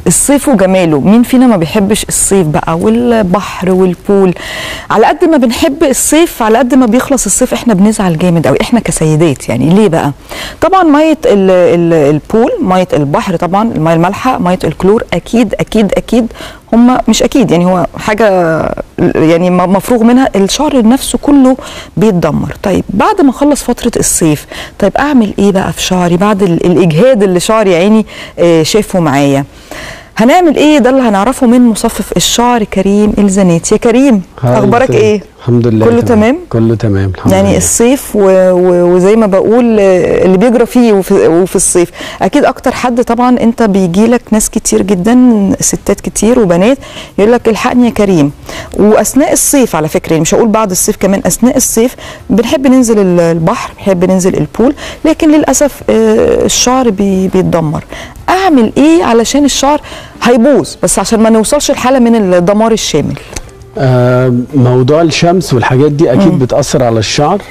الصيف وجماله مين فينا ما بيحبش الصيف بقى والبحر والبول على قد ما بنحب الصيف على قد ما بيخلص الصيف احنا بنزعل جامد قوي احنا كسيدات يعني ليه بقى طبعا ميه ال ال البول ميه البحر طبعا الميه المالحه ميه الكلور اكيد اكيد اكيد هم مش اكيد يعني هو حاجه يعني م- مفروغ منها الشعر نفسه كله بيتدمر طيب بعد ما اخلص فتره الصيف طيب اعمل ايه بقى في شعري بعد ال- الاجهاد اللي شعري عيني آه، شافه معايا هنعمل ايه ده اللي هنعرفه من مصفف الشعر كريم الزناتي يا كريم هاي اخبارك ازيك؟ ايه الحمد لله كله تمام؟ كله تمام الحمد يعني لله الصيف و... و... وزي ما بقول آه، اللي بيجرى فيه وفي... وفي الصيف اكيد اكتر حد طبعا انت بيجي لك ناس كتير جدا ستات كتير وبنات يقول لك الحقني يا كريم واثناء الصيف على فكره يعني مش هقول بعد الصيف كمان اثناء الصيف بنحب ننزل ال- البحر بنحب ننزل البول لكن للاسف آه، الشعر بي... بيتدمر اعمل ايه علشان الشعر هيبوظ بس عشان ما نوصلش لحاله من الدمار الشامل آه موضوع الشمس والحاجات دي اكيد مم. بتاثر على الشعر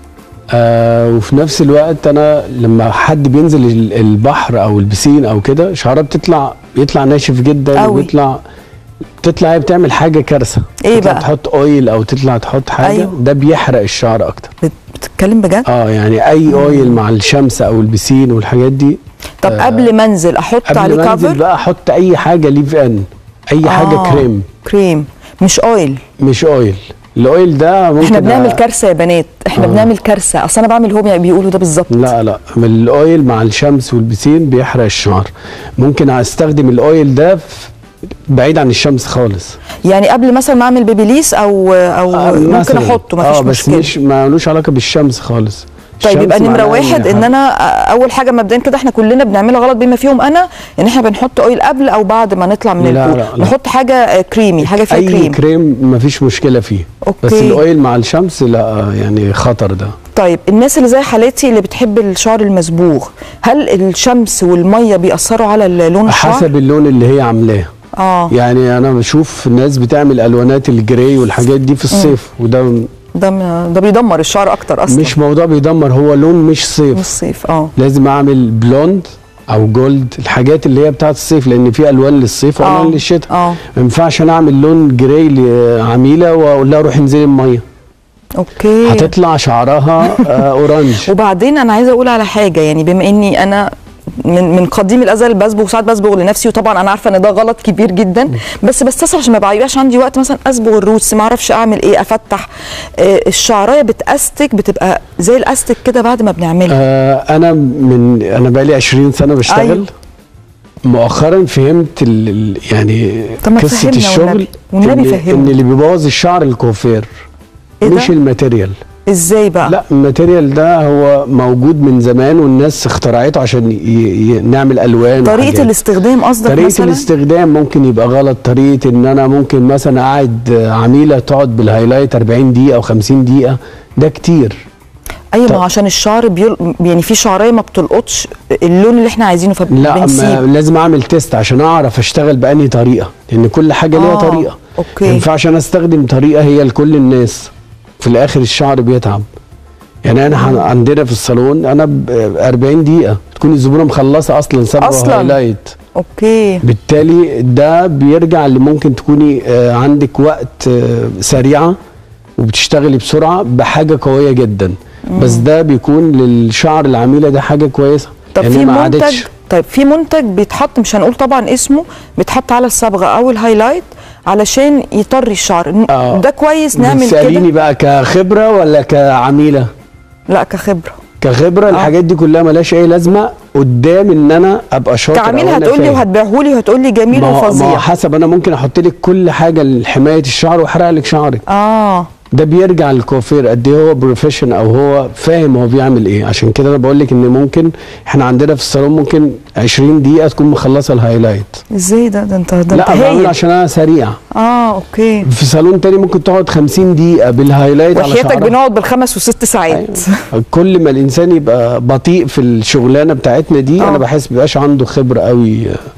آه وفي نفس الوقت انا لما حد بينزل ال- البحر او البسين او كده شعرها بتطلع بيطلع ناشف جدا أوي. وبيطلع تطلع هي بتعمل حاجه كارثه إيه تطلع بقى؟ تحط اويل او تطلع تحط حاجه أيوه. ده بيحرق الشعر اكتر بت- بتتكلم بجد اه يعني اي اويل مع الشمس او البسين والحاجات دي طب آه، قبل ما انزل احط قبل عليه ما انزل كفر بقى احط اي حاجه ليف ان اي حاجه آه، كريم كريم مش اويل مش اويل الاويل ده ممكن احنا بنعمل أ- كارثه يا بنات احنا آه. بنعمل كارثه اصل انا بعمل هو بيقولوا ده بالظبط لا لا من الاويل مع الشمس والبسين بيحرق الشعر ممكن استخدم الاويل ده في- بعيد عن الشمس خالص يعني قبل مثلا ما اعمل بيبيليس او او آه، ممكن مثلاً. احطه مفيش اه بس مشكله مش ما لوش علاقه بالشمس خالص طيب الشمس يبقى نمره معناها واحد ان حاجة- انا اول حاجه مبدئيا كده احنا كلنا بنعملها غلط بما فيهم انا ان احنا بنحط اويل قبل او بعد ما نطلع من لا، البول لا، لا. نحط حاجه آه، كريمي حاجه فيها اي كريم كريم ما فيش مشكله فيه أوكي. بس الاويل مع الشمس لا يعني خطر ده طيب الناس اللي زي حالتي اللي بتحب الشعر المصبوغ هل الشمس والميه بيأثروا على لون الشعر حسب اللون اللي هي عاملاه اه يعني انا بشوف ناس بتعمل الوانات الجراي والحاجات دي في الصيف وده ده م- ده بيدمر الشعر اكتر اصلا مش موضوع بيدمر هو لون مش صيف من الصيف اه لازم اعمل بلوند او جولد الحاجات اللي هي بتاعت الصيف لان في الوان للصيف آه. والوان للشتاء اه ما ينفعش انا اعمل لون جراي لعميله واقول لها روحي انزلي الميه اوكي هتطلع شعرها آه اورنج وبعدين انا عايزه اقول على حاجه يعني بما اني انا من من قديم الازل بصبغ وساعات بصبغ لنفسي وطبعا انا عارفه ان ده غلط كبير جدا بس بستسهل عشان ما بيبقاش عندي وقت مثلا اصبغ الروتس ما اعرفش اعمل ايه افتح آه الشعرايه بتاستك بتبقى زي الاستك كده بعد ما بنعملها آه انا من انا بقالي 20 سنه بشتغل أيوة. أيوه. مؤخرا فهمت ال ال يعني طب ما قصه تفهمنا الشغل والنبي. والنبي إن, فهمنا. ان اللي بيبوظ الشعر الكوافير إيه ده؟ مش الماتيريال ازاي بقى لا الماتيريال ده هو موجود من زمان والناس اخترعته عشان ي... ي... نعمل الوان طريقه وحاجات. الاستخدام قصدك طريقه مثلا الاستخدام ممكن يبقى غلط طريقه ان انا ممكن مثلا قاعد عميله تقعد بالهايلايت 40 دقيقه او 50 دقيقه ده كتير ايوه ما طب- هو عشان الشعر بيل... يعني في شعرايه ما بتلقطش اللون اللي احنا عايزينه لا ما فبنسيب لازم اعمل تيست عشان اعرف اشتغل باني طريقه لان كل حاجه ليها آه، طريقه أوكي. ما ينفعش انا استخدم طريقه هي لكل الناس في الاخر الشعر بيتعب يعني انا ح- عندنا في الصالون انا ب 40 دقيقه تكون الزبونه مخلصه اصلا صبغه أصلاً. هايلايت اوكي بالتالي ده بيرجع اللي ممكن تكوني آه، عندك وقت آه، سريعه وبتشتغلي بسرعه بحاجه قويه جدا بس ده بيكون للشعر العميله ده حاجه كويسه طب يعني في ما منتج عادتش طيب في منتج بيتحط مش هنقول طبعا اسمه بيتحط على الصبغه او الهايلايت علشان يطري الشعر آه. ده كويس نعمل بتسأليني كده بقى كخبره ولا كعميله لا كخبره كخبره الحاجات دي كلها ملهاش اي لازمه قدام ان انا ابقى شاطر كعميل أو أنا هتقولي فاهم. وهتبيعهولي وهتقولي جميل ما هو- ما هو وفظيع حسب انا ممكن احط لك كل حاجه لحمايه الشعر واحرق لك شعرك اه ده بيرجع للكوافير قد ايه هو بروفيشن او هو فاهم هو بيعمل ايه عشان كده انا بقول لك ان ممكن احنا عندنا في الصالون ممكن 20 دقيقه تكون مخلصه الهايلايت ازاي ده ده انت ده انت لا بعمل هايل عشان انا سريع اه اوكي في صالون تاني ممكن تقعد 50 دقيقه بالهايلايت على وحياتك شعرها بنقعد بالخمس وست ساعات أيوة. كل ما الانسان يبقى بطيء في الشغلانه بتاعتنا دي آه. انا بحس بيبقاش عنده خبره قوي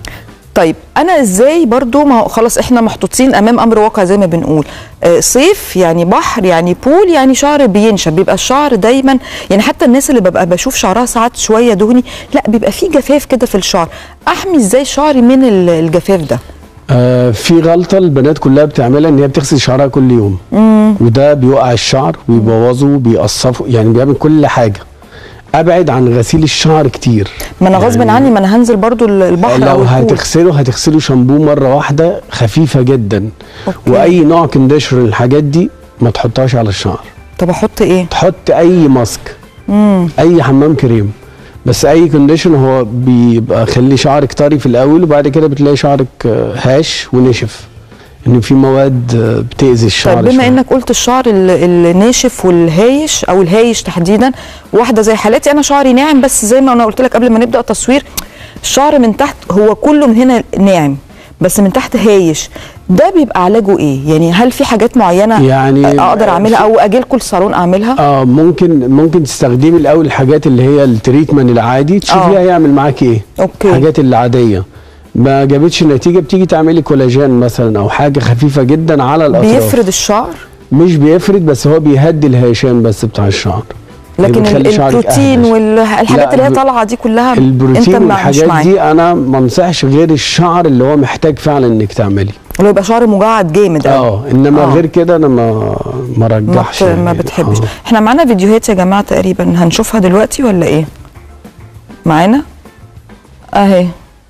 طيب انا ازاي برضو ما هو خلاص احنا محطوطين امام امر واقع زي ما بنقول آه، صيف يعني بحر يعني بول يعني شعر بينشف بيبقى الشعر دايما يعني حتى الناس اللي ببقى بشوف شعرها ساعات شويه دهني لا بيبقى فيه جفاف كده في الشعر احمي ازاي شعري من ال- الجفاف ده آه في غلطه البنات كلها بتعملها ان هي بتغسل شعرها كل يوم وده بيوقع الشعر ويبوظه بيقصفه يعني بيعمل كل حاجه ابعد عن غسيل الشعر كتير ما انا غصب يعني عني ما انا هنزل برضو ال- البحر لو او البول هتغسله هتغسله شامبو مره واحده خفيفه جدا أوكي. واي نوع كونديشنر الحاجات دي ما تحطهاش على الشعر طب احط ايه تحط اي ماسك اي حمام كريم بس اي كونديشن هو بيبقى خلي شعرك طري في الاول وبعد كده بتلاقي شعرك آه، هاش ونشف ان في مواد آه، بتاذي الشعر طيب بما شوية. انك قلت الشعر ال- الناشف والهايش او الهايش تحديدا واحده زي حالتي انا شعري ناعم بس زي ما انا قلت لك قبل ما نبدا تصوير الشعر من تحت هو كله من هنا ناعم بس من تحت هايش ده بيبقى علاجه ايه يعني هل في حاجات معينه يعني اقدر اعملها او اجي لكم الصالون اعملها اه ممكن ممكن تستخدمي الاول الحاجات اللي هي التريتمنت العادي تشوفيها آه. هيعمل معاكي ايه أوكي. الحاجات العاديه ما جابتش نتيجه بتيجي تعملي كولاجين مثلا او حاجه خفيفه جدا على الاطراف بيفرد الشعر مش بيفرد بس هو بيهدي الهيشان بس بتاع الشعر لكن بيخلي ال- شعرك البروتين أهدى. والحاجات لا، اللي هي الب- طالعه دي كلها انت البروتين ما مش والحاجات معاك دي انا ما انصحش غير الشعر اللي هو محتاج فعلا انك تعملي اللي يبقى شعر مجعد جامد أوي. اه انما آه. غير كده انا ما ما ما, رجحش بت... ما يعني. بتحبش آه. احنا معانا فيديوهات يا جماعه تقريبا هنشوفها دلوقتي ولا ايه معانا اهي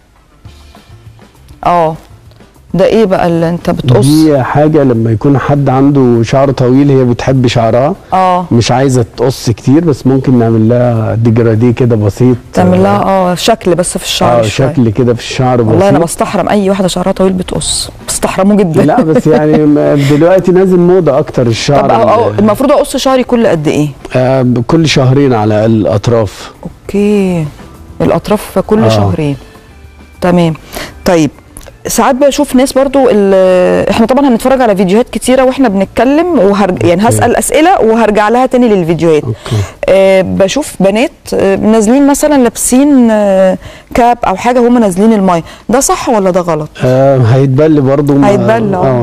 اه ده ايه بقى اللي انت بتقص دي حاجه لما يكون حد عنده شعر طويل هي بتحب شعرها اه مش عايزه تقص كتير بس ممكن نعمل لها ديجراديه كده بسيط تعمل لها اه شكل بس في الشعر اه شوية. شكل كده في الشعر والله انا بسيط. بستحرم اي واحده شعرها طويل بتقص بستحرمه جدا لا بس يعني م- دلوقتي نازل موضه اكتر الشعر طب أو أو ال- المفروض اقص شعري كل قد ايه آه كل شهرين على الاطراف اوكي الاطراف كل آه. شهرين تمام طيب ساعات بشوف ناس برضو ال- احنا طبعا هنتفرج على فيديوهات كتيره واحنا بنتكلم وهرج... يعني أوكي. هسال اسئله وهرجع لها تاني للفيديوهات اوكي آه بشوف بنات آه نازلين مثلا لابسين آه كاب او حاجه هم نازلين المايه ده صح ولا ده غلط آه هيتبل برضه ما- هيتبل، آه.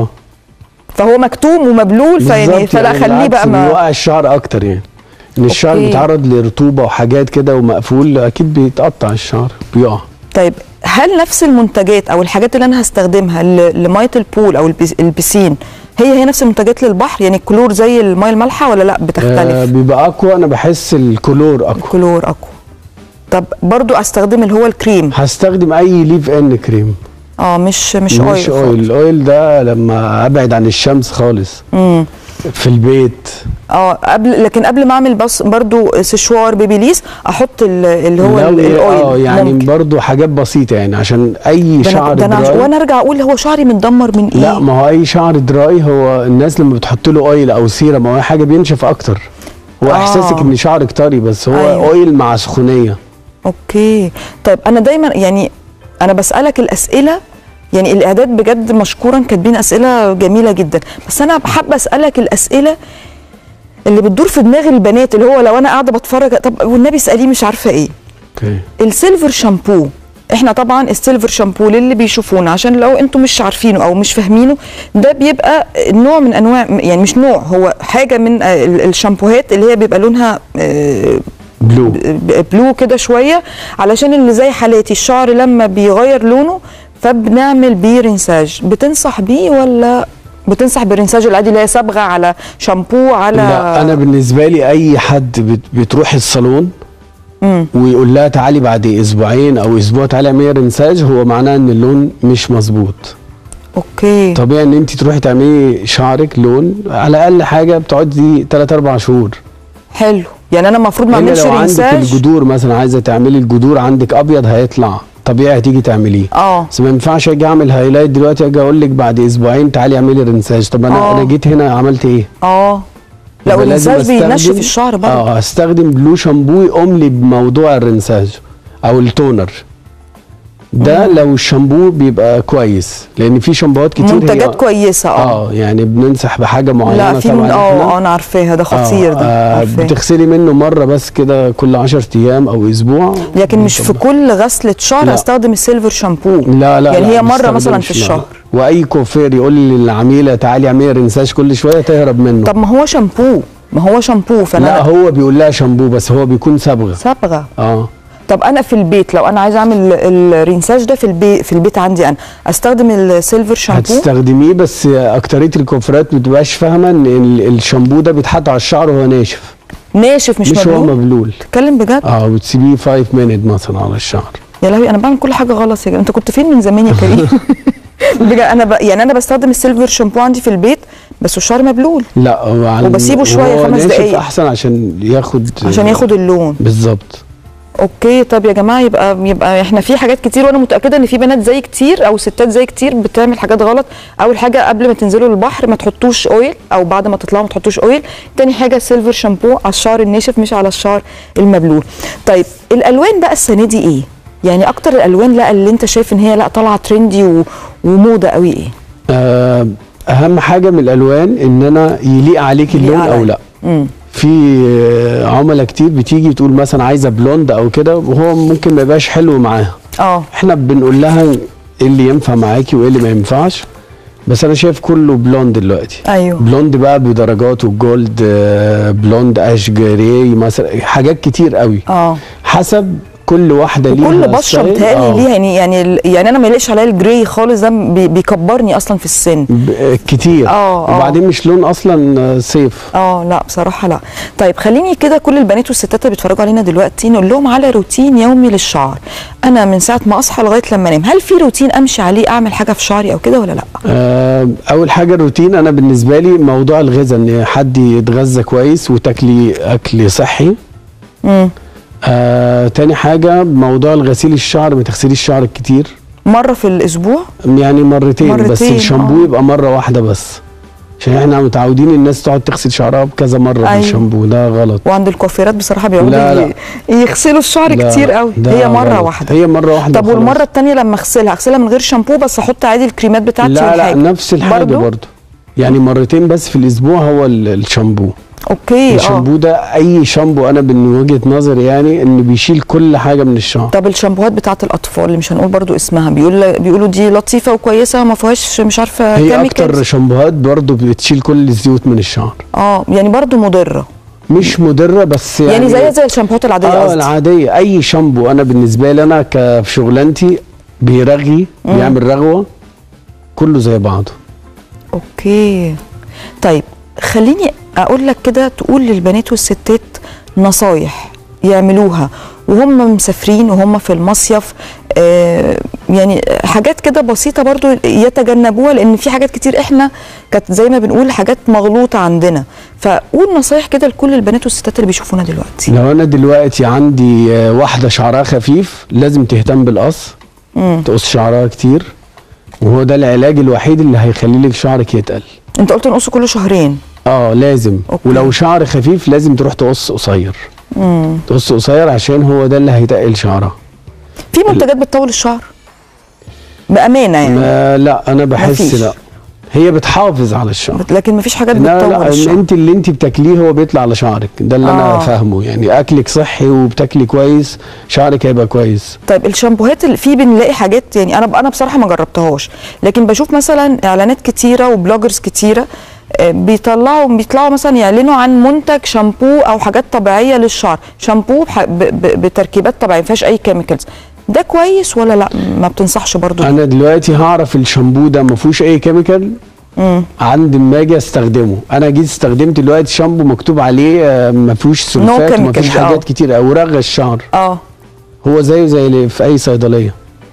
فهو مكتوم ومبلول فيعني بالظبط فلا يعني خليه بقى بالعكس ما بيوقع الشعر اكتر يعني ان الشعر أوكي. بيتعرض لرطوبه وحاجات كده ومقفول اكيد بيتقطع الشعر بيقع طيب هل نفس المنتجات او الحاجات اللي انا هستخدمها ل- لميه البول او البيس- البسين هي هي نفس المنتجات للبحر يعني الكلور زي الميه المالحه ولا لا آه بتختلف بيبقى اقوى انا بحس الكلور اقوى الكلور اقوى طب برضو استخدم اللي هو الكريم هستخدم اي ليف ان كريم اه مش مش, اويل مش اويل الاويل ده لما ابعد عن الشمس خالص امم في البيت اه قبل لكن قبل ما اعمل بس برضو سشوار بيبيليس احط ال- اللي هو لو ال- إيه، الاويل اه يعني ممكن. برضو حاجات بسيطه يعني عشان اي ده شعر انا, ده أنا دراي وانا ارجع اقول هو شعري متدمر من ايه لا ما هو اي شعر دراي هو الناس لما بتحط له اويل او سيرم او اي حاجه بينشف اكتر هو آه. احساسك ان شعرك طري بس هو أيوة. أيوة. اويل مع سخونيه اوكي طيب انا دايما يعني انا بسالك الاسئله يعني الاعداد بجد مشكورا كاتبين اسئله جميله جدا بس انا حابه اسالك الاسئله اللي بتدور في دماغ البنات اللي هو لو انا قاعده بتفرج طب والنبي اساليه مش عارفه ايه اوكي السيلفر شامبو احنا طبعا السيلفر شامبو للي بيشوفونا عشان لو انتم مش عارفينه او مش فاهمينه ده بيبقى نوع من انواع يعني مش نوع هو حاجه من آه، ال- الشامبوهات اللي هي بيبقى لونها آه، بلو ب- بلو كده شويه علشان اللي زي حالاتي الشعر لما بيغير لونه فبنعمل بيه رنساج بتنصح بيه ولا بتنصح بالرنساج العادي اللي هي صبغه على شامبو على لا انا بالنسبه لي اي حد بت- بتروح الصالون مم. ويقول لها تعالي بعد اسبوعين او اسبوع تعالي اعملي رنساج هو معناه ان اللون مش مظبوط اوكي طبيعي ان انت تروحي تعملي شعرك لون على الاقل حاجه بتقعدي 3 4 شهور حلو يعني انا المفروض ما الا اعملش لو عندك رنساج الجذور مثلا عايزه تعملي الجذور عندك ابيض هيطلع طبيعي هتيجي تعمليه اه بس ما ينفعش اجي اعمل هايلايت دلوقتي اجي اقول لك بعد اسبوعين تعالي اعملي رنساج طب انا آه. انا جيت هنا عملت ايه؟ اه لا يبقى لازم والرنساج أستخدم- بينشف الشعر برضه اه استخدم بلو شامبو يقوم لي بموضوع الرنساج او التونر ده لو الشامبو بيبقى كويس لان في شامبوهات كتير منتجات هي كويسه اه اه يعني بننصح بحاجه معينه لا في طبعا من- اه إحنا. اه انا عارفاها ده خطير ده آه عارفاه. بتغسلي منه مره بس كده كل 10 ايام او اسبوع لكن مش في كل غسله شعر لا. استخدم السيلفر شامبو لا لا يعني لا هي مره بستخدمش، مثلا في لا. الشهر واي كوفير يقول للعميله تعالي اعملي رنساج كل شويه تهرب منه طب ما هو شامبو ما هو شامبو فانا لا هو بيقول لها شامبو بس هو بيكون صبغه صبغه اه طب انا في البيت لو انا عايزه اعمل الرينساج ده في البيت في البيت عندي انا استخدم السيلفر شامبو هتستخدميه بس اكتريه الكوفرات ما بتبقاش فاهمه ان ال- الشامبو ده بيتحط على الشعر وهو ناشف ناشف مش, مش هو مبلول مبلول تتكلم بجد اه بتسيبيه 5 مينت مثلا على الشعر يا لهوي انا بعمل كل حاجه غلط يا جماعه انت كنت فين من زمان يا كريم بجد انا ب... يعني انا بستخدم السيلفر شامبو عندي في البيت بس الشعر مبلول لا هو على وبسيبه شوية وهو خمس ناشف دقايق. احسن عشان ياخد عشان ياخد اللون بالظبط اوكي طب يا جماعه يبقى يبقى احنا في حاجات كتير وانا متاكده ان في بنات زي كتير او ستات زي كتير بتعمل حاجات غلط اول حاجه قبل ما تنزلوا البحر ما تحطوش اويل او بعد ما تطلعوا ما تحطوش اويل تاني حاجه سيلفر شامبو على الشعر الناشف مش على الشعر المبلول طيب الالوان بقى السنه دي ايه يعني اكتر الالوان لا اللي انت شايف ان هي لا طالعه ترندي و... وموضه قوي ايه آه اهم حاجه من الالوان ان انا يليق عليك يليق اللون عليا. او لا امم في آه، عملاء كتير بتيجي تقول مثلا عايزه بلوند او كده وهو ممكن ما يبقاش حلو معاها اه احنا بنقول لها ايه اللي ينفع معاكي وايه اللي ما ينفعش بس انا شايف كله بلوند دلوقتي ايوه بلوند بقى بدرجاته جولد آه، بلوند اش جراي مثلا حاجات كتير قوي اه حسب كل واحده ليها كل بشره ستايل. بتهيألي آه. ليها يعني يعني ال- يعني انا ما يليقش عليا الجراي خالص ده بي- بيكبرني اصلا في السن ب- آه، كتير آه، آه. وبعدين مش لون اصلا آه، صيف اه لا بصراحه لا طيب خليني كده كل البنات والستات اللي بيتفرجوا علينا دلوقتي نقول لهم على روتين يومي للشعر انا من ساعه ما اصحى لغايه لما انام هل في روتين امشي عليه اعمل حاجه في شعري او كده ولا لا آه، اول حاجه الروتين انا بالنسبه لي موضوع الغذاء ان حد يتغذى كويس وتاكلي اكل صحي امم آه، تاني حاجه موضوع الغسيل الشعر ما تغسليش شعرك كتير مره في الاسبوع يعني مرتين, بس مرتين، الشامبو آه. يبقى مره واحده بس عشان احنا متعودين الناس تقعد تغسل شعرها بكذا مره أيوة. بالشامبو ده غلط وعند الكوافيرات بصراحه بيقعدوا لا، ي- يغسلوا الشعر ده- كتير قوي ده هي مره غلط. واحده هي مره واحده طب خلاص. والمره الثانيه لما اغسلها اغسلها من غير شامبو بس احط عادي الكريمات بتاعتي لا لا والحاجة. نفس الحاجه برضو؟ برضه يعني مرتين بس في الاسبوع هو ال- الشامبو اوكي اه الشامبو ده اي شامبو انا من وجهه نظري يعني انه بيشيل كل حاجه من الشعر طب الشامبوهات بتاعت الاطفال اللي مش هنقول برضو اسمها بيقول بيقولوا دي لطيفه وكويسه ما فيهاش مش عارفه هي chemicals. اكتر شامبوهات برضه بتشيل كل الزيوت من الشعر اه يعني برضو مضره مش مضره بس يعني يعني, زي زي الشامبوهات العاديه اه قصدي العاديه اي شامبو انا بالنسبه لي انا ك- في شغلانتي بيرغي بيعمل رغوه كله زي بعضه اوكي طيب خليني اقول لك كده تقول للبنات والستات نصايح يعملوها وهم مسافرين وهم في المصيف آه يعني حاجات كده بسيطه برضو يتجنبوها لان في حاجات كتير احنا كانت زي ما بنقول حاجات مغلوطه عندنا فقول نصايح كده لكل البنات والستات اللي بيشوفونا دلوقتي لو انا دلوقتي عندي آه، واحده شعرها خفيف لازم تهتم بالقص مم. تقص شعرها كتير وهو ده العلاج الوحيد اللي هيخلي لك شعرك يتقل انت قلت نقص كل شهرين اه لازم أوكي. ولو شعر خفيف لازم تروح تقص قصير مم. تقص قصير عشان هو ده اللي هيتقل شعرها في منتجات بتطول الشعر بامانه يعني ما لا انا بحس مفيش. لا هي بتحافظ على الشعر لكن مفيش حاجات لا بتطول لا الشعر انت اللي انت بتاكليه هو بيطلع على شعرك ده اللي آه. انا فاهمه يعني اكلك صحي وبتاكلي كويس شعرك هيبقى كويس طيب الشامبوهات اللي في بنلاقي حاجات يعني انا انا بصراحه ما جربتهاش لكن بشوف مثلا اعلانات كتيره وبلوجرز كتيره آه، بيطلعوا بيطلعوا مثلا يعلنوا عن منتج شامبو او حاجات طبيعيه للشعر شامبو بح- ب- ب- بتركيبات طبيعيه ما فيهاش اي كيميكالز ده كويس ولا لا ما بتنصحش برضو انا دلوقتي هعرف الشامبو ده ما فيهوش اي كيميكال مم. عند ما اجي استخدمه انا جيت استخدمت دلوقتي شامبو مكتوب عليه آه، ما فيهوش سلفات وما chemicals، فيهوش آه. حاجات كتير او رغى الشعر اه هو زيه زي اللي في اي صيدليه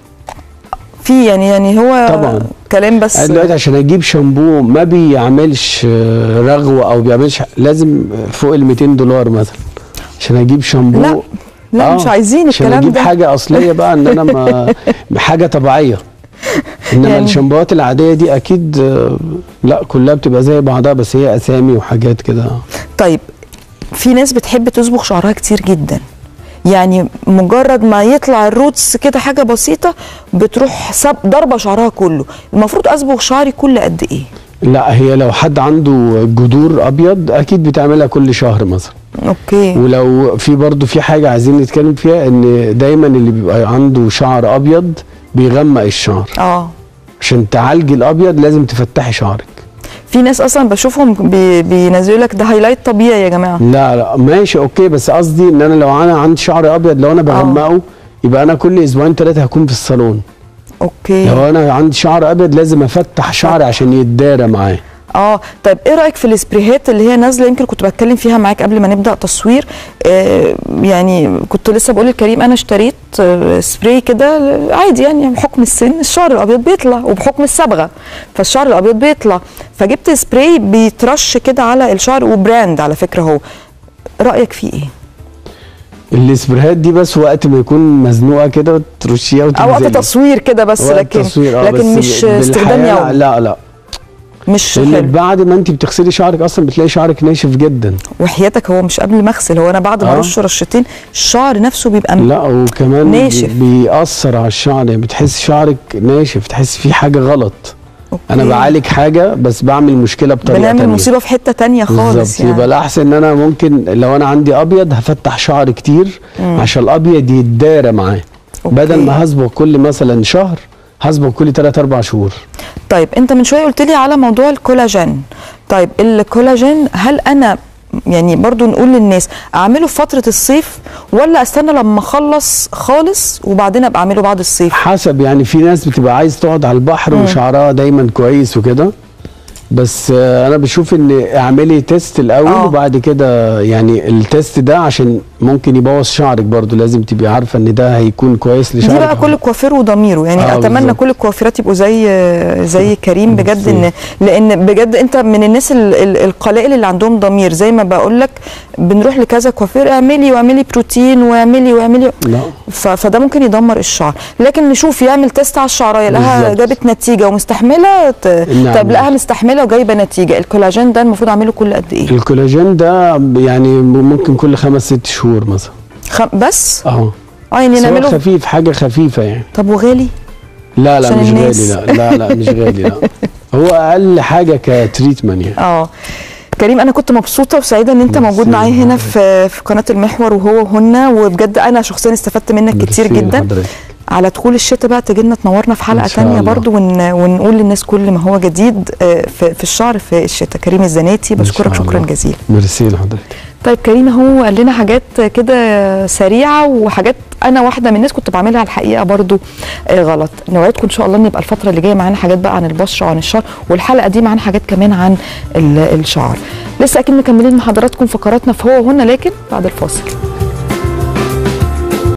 في يعني يعني هو طبعا. كلام بس انا دلوقتي عشان اجيب شامبو ما بيعملش آه، رغوه او بيعملش لازم فوق ال 200 دولار مثلا عشان اجيب شامبو لا لا مش عايزين عشان الكلام اجيب ده حاجه اصليه بقى ان انا ما حاجه طبيعيه انما يعني- يعني الشامبوهات العاديه دي اكيد آه، لا كلها بتبقى زي بعضها بس هي اسامي وحاجات كده طيب في ناس بتحب تصبغ شعرها كتير جدا يعني مجرد ما يطلع الروتس كده حاجه بسيطه بتروح سب ضربه شعرها كله المفروض اصبغ شعري كل قد ايه لا هي لو حد عنده جذور ابيض اكيد بتعملها كل شهر مثلا اوكي ولو في برضو في حاجه عايزين نتكلم فيها ان دايما اللي بيبقى عنده شعر ابيض بيغمق الشعر اه عشان تعالجي الابيض لازم تفتحي شعرك في ناس اصلا بشوفهم بي بينزلوا لك ده هايلايت طبيعي يا جماعه لا لا ماشي اوكي بس قصدي ان انا لو انا عندي شعر ابيض لو انا بغمقه يبقى انا كل اسبوعين ثلاثه هكون في الصالون اوكي لو انا عندي شعر ابيض لازم افتح شعري عشان يتدارى معاه اه طيب ايه رايك في السبريهات اللي هي نازله يمكن كنت بتكلم فيها معاك قبل ما نبدا تصوير آه يعني كنت لسه بقول لكريم انا اشتريت آه سبراي كده عادي يعني بحكم السن الشعر الابيض بيطلع وبحكم الصبغه فالشعر الابيض بيطلع فجبت سبراي بيترش كده على الشعر وبراند على فكره هو رايك فيه ايه السبريهات دي بس وقت ما يكون مزنوقه كده ترشيها او وقت وتنزلي تصوير كده بس وقت لكن تصوير، آه، لكن بس مش بالحياة استخدام لا يومي لا لا مش لان حلو بعد ما انت بتغسلي شعرك اصلا بتلاقي شعرك ناشف جدا وحياتك هو مش قبل ما اغسل هو انا بعد ما آه. ارش رشتين الشعر نفسه بيبقى م- لا وكمان ناشف. بي- بيأثر على الشعر يعني بتحس شعرك ناشف تحس فيه حاجه غلط أوكي. انا بعالج حاجه بس بعمل مشكله بطريقه بنعمل تانية. مصيبه في حته تانية خالص بالظبط يعني يبقى الاحسن ان انا ممكن لو انا عندي ابيض هفتح شعر كتير عشان الابيض يتدارى معاه أوكي. بدل ما هصبغ كل مثلا شهر هصبغ كل 3 4 شهور طيب انت من شويه قلت لي على موضوع الكولاجين طيب الكولاجين هل انا يعني برضو نقول للناس اعمله في فتره الصيف ولا استنى لما اخلص خالص وبعدين ابقى اعمله بعد الصيف حسب يعني في ناس بتبقى عايز تقعد على البحر وشعرها دايما كويس وكده بس آه، انا بشوف ان اعملي تيست الاول آه. وبعد كده يعني التيست ده عشان ممكن يبوظ شعرك برضو لازم تبقي عارفه ان ده هيكون كويس لشعرك دي بقى كل كوافير وضميره يعني آه، اتمنى بالظبط. كل الكوافيرات يبقوا زي زي كريم بجد ان ميرسي. لان بجد انت من الناس ال- ال- القلائل اللي عندهم ضمير زي ما بقول لك بنروح لكذا كوافير اعملي واعملي بروتين واعملي واعملي لا ف- فده ممكن يدمر الشعر لكن نشوف يعمل تيست على الشعرايه لقاها بالظبط. جابت نتيجه ومستحمله ت... نعم. طب لقاها مستحمله وجايبه نتيجه الكولاجين ده المفروض اعمله كل قد ايه الكولاجين ده يعني ممكن كل خمس ست شهور مثلا خم... بس اه اه يعني بس هو نعمله خفيف حاجه خفيفه يعني طب وغالي لا لا عشان مش الناس. غالي لا لا لا مش غالي لا هو اقل حاجه كتريتمنت يعني اه كريم انا كنت مبسوطه وسعيده ان انت ميرسي موجود معايا هنا لحضرتك. في في قناه المحور وهو وهنا وبجد انا شخصيا استفدت منك كتير ميرسي جدا لحضرتك. على دخول الشتاء بقى تجينا تنورنا في حلقه إن شاء تانية الله. برضو ون... ونقول للناس كل ما هو جديد آه، في, في الشعر في الشتاء كريم الزناتي إن بشكرك شاء شكرا الله. جزيلا ميرسي لحضرتك طيب كريم هو قال لنا حاجات كده سريعه وحاجات انا واحده من الناس كنت بعملها الحقيقه برضو آه، غلط نوعدكم ان شاء الله ان يبقى الفتره اللي جايه معانا حاجات بقى عن البشره وعن الشعر والحلقه دي معانا حاجات كمان عن ال- الشعر لسه اكيد مكملين مع حضراتكم فقراتنا في هو وهنا لكن بعد الفاصل